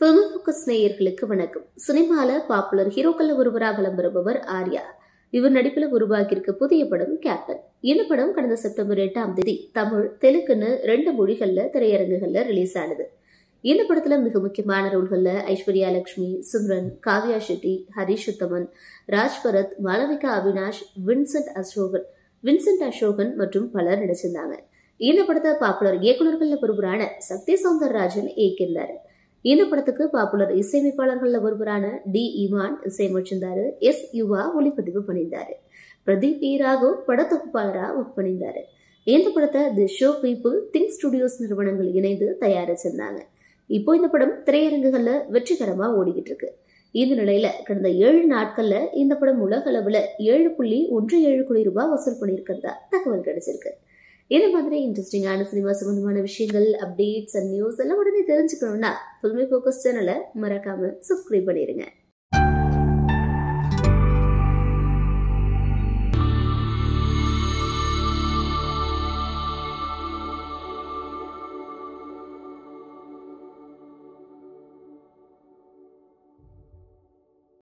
filmi focus நேயர்களுக்கு வணக்கம் சினிமால பாப்புலர் ஹீரோக்கள்ல ஒருவராக வலம் வருபவர் ஆர்யா இவர் நடிப்புல உருவாகியிருக்க புதிய படம் கேப்டன் இந்த படம் கடந்த செப்டம்பர் எட்டாம் தேதி தமிழ் தெலுங்குன்னு ரெண்டு மொழிகள்ல திரையரங்குகள்ல ரிலீஸ் ஆனது இந்த படத்துல மிக முக்கியமான ரோல்கள்ல ஐஸ்வர்யா லட்சுமி சிம்ரன் காவ்யா ஷெட்டி ஹரிஷ் உத்தமன் ராஜ் பரத் மாளவிகா அவினாஷ் வின்சென்ட் அசோகன் வின்சென்ட் அசோகன் மற்றும் பலர் நடிச்சிருந்தாங்க இந்த படத்தை பாப்புலர் இயக்குநர்கள்ல ஒருவரான சத்ய சௌந்தரராஜன் இயக்கியிருந்தாரு இந்த படத்துக்கு பாப்புலர் இசையமைப்பாளர்கள்ல ஒருவரான டி இமான் இசையமைச்சிருந்தாரு எஸ் யுவா ஒளிப்பதிவு பண்ணியிருந்தாரு பிரதீப் இ ராகவ் படத்தொகுப்பாளரா ஒர்க் பண்ணியிருந்தாரு இந்த படத்தை the show people think studios நிறுவனங்கள் இணைந்து தயாரிச்சிருந்தாங்க இப்போ இந்த படம் திரையரங்குகள்ல வெற்றிகரமா ஓடிக்கிட்டு இருக்கு இந்த நிலையில கடந்த ஏழு நாட்கள்ல இந்த படம் உலக அளவுல ஏழு புள்ளி ஒன்று ஏழு கோடி ரூபாய் வசூல் பண்ணியிருக்கிறதா தகவல் கிடைச்சிருக்கு இந்த மாதிரி இன்ட்ரெஸ்டிங்கான சினிமா சம்பந்தமான விஷயங்கள் அப்டேட்ஸ் அண்ட் நியூஸ் எல்லாம் உடனே தெரிஞ்சுக்கணும்னா ஃபில்மி ஃபோக்கஸ் சேனலை மறக்காம சப்ஸ்கிரைப் பண்ணிடுங்க